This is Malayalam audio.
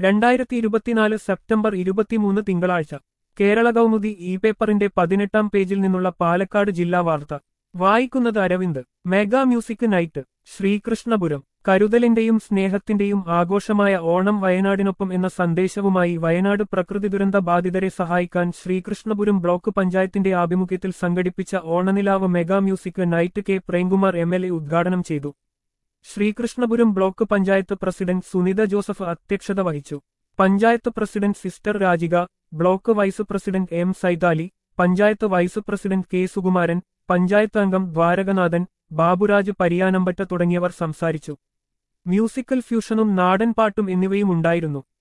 രണ്ടായിരത്തി ഇരുപത്തിനാല് സെപ്റ്റംബർ ഇരുപത്തിമൂന്ന് തിങ്കളാഴ്ച കേരള കൗമുദി ഇ പേപ്പറിന്റെ പതിനെട്ടാം പേജിൽ നിന്നുള്ള പാലക്കാട് ജില്ലാ വാർത്ത വായിക്കുന്നത് Aravind mega music night Sreekrishnapuram കരുതലിന്റെയും സ്നേഹത്തിന്റെയും ആഘോഷമായ ഓണം വയനാടിനൊപ്പം എന്ന സന്ദേശവുമായി വയനാട് പ്രകൃതി ദുരന്ത ബാധിതരെ സഹായിക്കാൻ ശ്രീകൃഷ്ണപുരം ബ്ലോക്ക് പഞ്ചായത്തിന്റെ ആഭിമുഖ്യത്തിൽ സംഘടിപ്പിച്ച ഓണനിലാവ് mega music night K Premkumar M L A ഉദ്ഘാടനം ചെയ്തു Sreekrishnapuram block panchayat president Sunitha Joseph അധ്യക്ഷത വഹിച്ചു panchayat president sister Rajika block vice president M Saithali panchayat vice president K Sukumaran panchayat അംഗം ദ്വാരകനാഥൻ ബാബുരാജ് പരിയാനമ്പറ്റ തുടങ്ങിയവർ സംസാരിച്ചു മ്യൂസിക്കൽ ഫ്യൂഷനും നാടൻ പാട്ടും എന്നിവയും ഉണ്ടായിരുന്നു